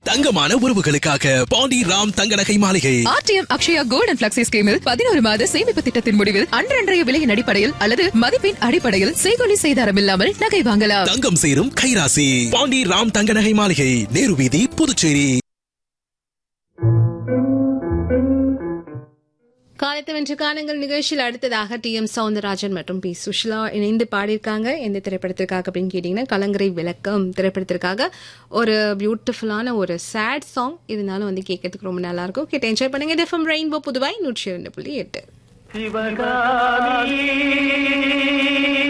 தங்கமான உறவுகளுக்காக பாண்டி ராம் தங்க நகை மாளிகை RTM Akshaya gold and flexi ஸ்கீமில் பதினோரு மாத சேமிப்பு திட்டத்தின் முடிவில் அன்றன்றைய விலையின் அடிப்படையில் அல்லது மதிப்பின் அடிப்படையில் செய்கொலி செய்தாரம் இல்லாமல் நகை வாங்கலாம் தங்கம் சேரும் கைராசி பாண்டி ராம் தங்க நகை மாளிகை நேரு வீதி புதுச்சேரி காலத்து வென்ற காலங்கள் நிகழ்ச்சியில் அடுத்ததாக டி எம் சவுந்தரராஜன் மற்றும் பி சுஷிலா இணைந்து பாடியிருக்காங்க எந்த திரைப்படத்திற்காக அப்படின்னு கேட்டீங்கன்னா கலங்கரை விளக்கம் திரைப்படத்திற்காக ஒரு பியூட்டிஃபுல்லான ஒரு சேட் சாங் இதனால வந்து கேட்கறதுக்கு ரொம்ப நல்லா இருக்கும் கேட்டு என்ஜாய் பண்ணுங்க இது எஃப்எம் ரெயின்போ புதுவாய் நூற்றி இரண்டு புள்ளி எட்டு சிவகாமி